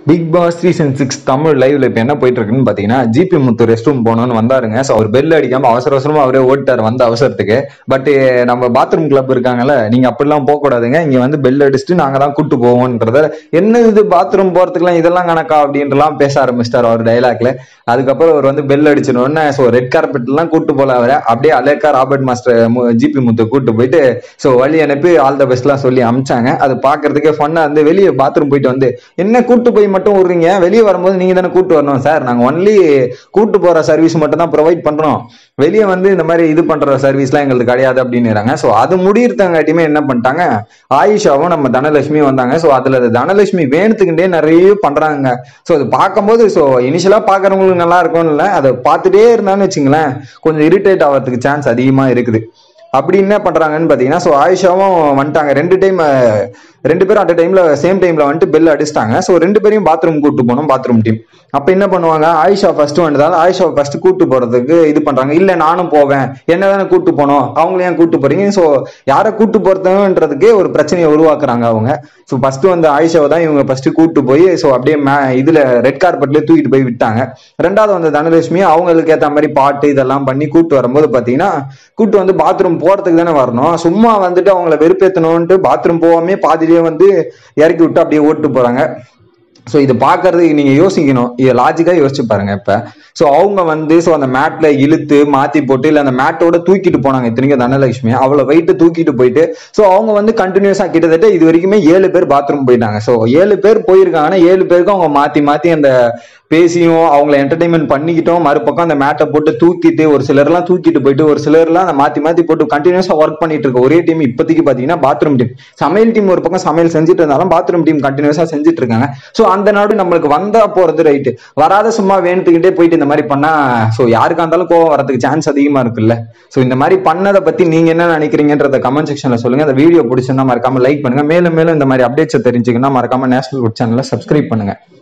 big Boss season six Tamil லைவ்ல இப்ப என்ன போயிட்டு இருக்குன்னு பாத்தீங்கன்னா ஜிபி முத்து ரெஸ்ட் ரூம் போகணும்னு வந்தாருங்க ஸோ அவர் பெல் அடிக்காம அவசர அவசரமா அவரே ஓட்டார் வந்த அவசரத்துக்கு பட் நம்ம பாத்ரூம் கிளப் இருக்காங்கல்ல நீங்க அப்படிலாம் போக கூடாதுங்க இங்க வந்து பெல் அடிச்சுட்டு நாங்க தான் கூட்டு போவோம்ன்றத என்ன இது பாத்ரூம் போறதுக்குலாம் இதெல்லாம் கணக்கா அப்படின்றலாம் பேச ஆரம்பிச்சிட்டார் அவர் டைலாக்ல அதுக்கப்புறம் அவர் வந்து பெல் அடிச்சிடணும்னு ஸோ ரெட் கார்பெட் எல்லாம் கூட்டு போல அவரை அப்படியே அலேக்கா ராபர்ட் மாஸ்டர் ஜிபி முத்து கூட்டு போயிட்டு ஸோ வழி அனுப்பி ஆல் த பெஸ்ட்லாம் சொல்லி அமிச்சாங்க அது பாக்குறதுக்கே ஃபன்னா வந்து வெளியே பாத்ரூம் போயிட்டு வந்து என்ன கூட்டு போய் மட்டும் விடுறீங்க வெளியே வரும்போது நீங்க தானே கூட்டு வரணும் சார் நாங்க ஒன்லி கூட்டு போற சர்வீஸ் மட்டும் தான் ப்ரொவைட் பண்றோம் வெளியே வந்து இந்த மாதிரி இது பண்ற சர்வீஸ்லாம் எங்களுக்கு கிடையாது அப்படின்னுறாங்க ஸோ அது முடியறதங்காட்டியுமே என்ன பண்ணிட்டாங்க ஆயிஷாவும் நம்ம தனலட்சுமி வந்தாங்க ஸோ அதுல தனலட்சுமி வேணுத்துக்கிட்டே நிறைய பண்றாங்க ஸோ அது பார்க்கும்போது ஸோ இனிஷியலா பாக்குறவங்களுக்கு நல்லா இருக்கும்னு இல்லை அதை பார்த்துட்டே இருந்தான்னு வச்சுங்களேன் கொஞ்சம் இரிட்டேட் ஆகிறதுக்கு சான்ஸ் அதிகமா இருக்குது அப்படி என்ன பண்றாங்கன்னு பாத்தீங்கன்னா ஸோ ஆயிஷாவும் வந்துட்டாங்க ரெண்டு டைம் ரெண்டு பேரும் அட் டைம்ல சேம் டைம்ல வந்துட்டு பெல் அடிச்சிட்டாங்க ஸோ ரெண்டு பேரையும் பாத்ரூம் கூட்டு போனோம் பாத்ரூம் டீம் அப்ப என்ன பண்ணுவாங்க ஆயிஷா ஃபர்ஸ்ட் வந்ததால ஆயிஷா ஃபர்ஸ்ட் கூட்டு போறதுக்கு இது பண்றாங்க இல்ல நானும் போவேன் என்ன தானே கூட்டு போனோம் அவங்கள ஏன் கூட்டு போறீங்க ஸோ யாரை கூட்டு போறதுன்றதுக்கே ஒரு பிரச்சனையை உருவாக்குறாங்க அவங்க ஸோ ஃபர்ஸ்ட் வந்து ஆயிஷாவை தான் இவங்க ஃபர்ஸ்ட் கூட்டு போய் ஸோ அப்படியே மே இதுல ரெட் கார்பெட்ல தூக்கிட்டு போய் விட்டாங்க ரெண்டாவது வந்து தனலட்சுமி அவங்களுக்கு ஏத்த மாதிரி பாட்டு இதெல்லாம் பண்ணி கூட்டு வரும்போது பாத்தீங்கன்னா கூட்டு வந்து பாத்ரூம் போறதுக்கு தானே வரணும் சும்மா வந்துட்டு அவங்கள வெறுப்பேத்தணும்ட்டு பாத்ரூம் போகாமே பாதிலேயே வந்து இறக்கி விட்டு அப்படியே ஓட்டு போறாங்க ஸோ இது பார்க்கறதுக்கு நீங்க யோசிக்கணும் இது லாஜிக்கா யோசிச்சு பாருங்க இப்ப ஸோ அவங்க வந்து ஸோ அந்த மேட்ல இழுத்து மாத்தி போட்டு இல்ல அந்த மேட்டோட தூக்கிட்டு போனாங்க இத்தனைக்கும் தனலட்சுமி அவ்வளவு வெயிட்டு தூக்கிட்டு போயிட்டு ஸோ அவங்க வந்து கண்டினியூஸா கிட்டத்தட்ட இது வரைக்குமே ஏழு பேர் பாத்ரூம் போயிட்டாங்க ஸோ ஏழு பேர் போயிருக்காங்கன்னா ஏழு பேருக்கும் அவங்க மாத்தி மாத்தி அந்த பேசியும் அவங்கள என்டர்டைன்மெண்ட் பண்ணிக்கிட்டோம் மறுபக்கம் அந்த மேட்டை போட்டு தூக்கிட்டு ஒரு சிலர்லாம் தூக்கிட்டு போயிட்டு ஒரு சிலர்லாம் அந்த மாத்தி மாத்தி போட்டு கண்டினியூஸா ஒர்க் பண்ணிட்டு இருக்க ஒரே டீம் இப்போதைக்கு பாத்தீங்கன்னா பாத்ரூம் டீம் சமையல் டீம் ஒரு பக்கம் சமையல் செஞ்சுட்டு இருந்தாலும் பாத்ரூம் டீம் கண்டினியூஸா செஞ்சுட்டு இருக்காங்க ஸோ அந்த நாடு நம்மளுக்கு வந்தா போறது ரைட்டு வராத சும்மா வேணுத்துக்கிட்டே போயிட்டு இந்த மாதிரி பண்ணா ஸோ யாருக்கா இருந்தாலும் கோவம் வரதுக்கு சான்ஸ் அதிகமா இருக்குல்ல ஸோ இந்த மாதிரி பண்ணதை பத்தி நீங்க என்ன நினைக்கிறீங்கன்றத கமெண்ட் செக்ஷன்ல சொல்லுங்க அந்த வீடியோ பிடிச்சிருந்தா மறக்காம லைக் பண்ணுங்க மேலும் மேலும் இந்த மாதிரி அப்டேட்ஸ் தெரிஞ்சுக்கணும் மறக்காம நேஷனல் ஃபுட் சேனலை சப்ஸ்கிரைப் பண்ணுங்க